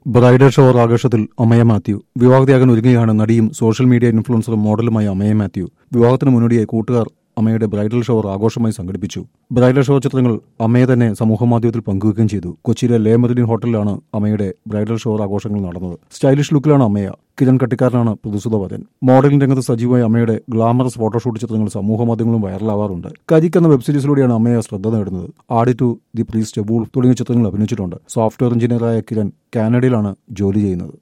bridal shower ആഘോഷത്തിൽ അമയ മാത്യു വിവാഹത്യാഗൻ ഒരുങ്ങുകയാണ് നടിയും സോഷ്യൽ മീഡിയ ഇൻഫ്ലുവൻസറും മോഡലുമായ അമയ മാത്യു വിവാഹത്തിന് മുന്നോടിയായി കൂട്ടുകാർ അമ്മയുടെ ബ്രൈഡൽ ഷവർ ആഘോഷമായി സംഘടിപ്പിച്ചു ബ്രൈഡൽ ഷവർ ചിത്രങ്ങൾ അമ്മയെ തന്നെ സമൂഹമാധ്യമത്തിൽ പങ്കുവയ്ക്കുകയും ചെയ്തു കൊച്ചിയിലെ ലേ മെറിഡിൻ ഹോട്ടലിലാണ് അമ്മയുടെ ബ്രൈഡൽ ഷവർ ആഘോഷങ്ങൾ നടന്നത് സ്റ്റൈലിഷ് ലുക്കിലാണ് അമ്മയ കിരൺ കട്ടിക്കാരനാണ് പ്രതിസുത വരൻ മോഡലിംഗ് രംഗത്ത് സജീവമായ അമ്മയുടെ ഗ്ലാമറസ് ഫോട്ടോഷൂട്ട് ചിത്രങ്ങൾ സമൂഹമാധ്യമങ്ങളും വൈറലാവാറുണ്ട് കരിക്ക് എന്ന വെബ് സീരീസിലൂടെയാണ് അമ്മയെ ശ്രദ്ധ നേടുന്നത് ആഡി ടു ദി പ്രീസ്റ്റ് ബൂൾ തുടങ്ങിയ ചിത്രങ്ങൾ അഭിനയിച്ചിട്ടുണ്ട് സോഫ്റ്റ്വെയർ എഞ്ചിനീയറായ കിരൺ കാനഡയിലാണ് ജോലി ചെയ്യുന്നത്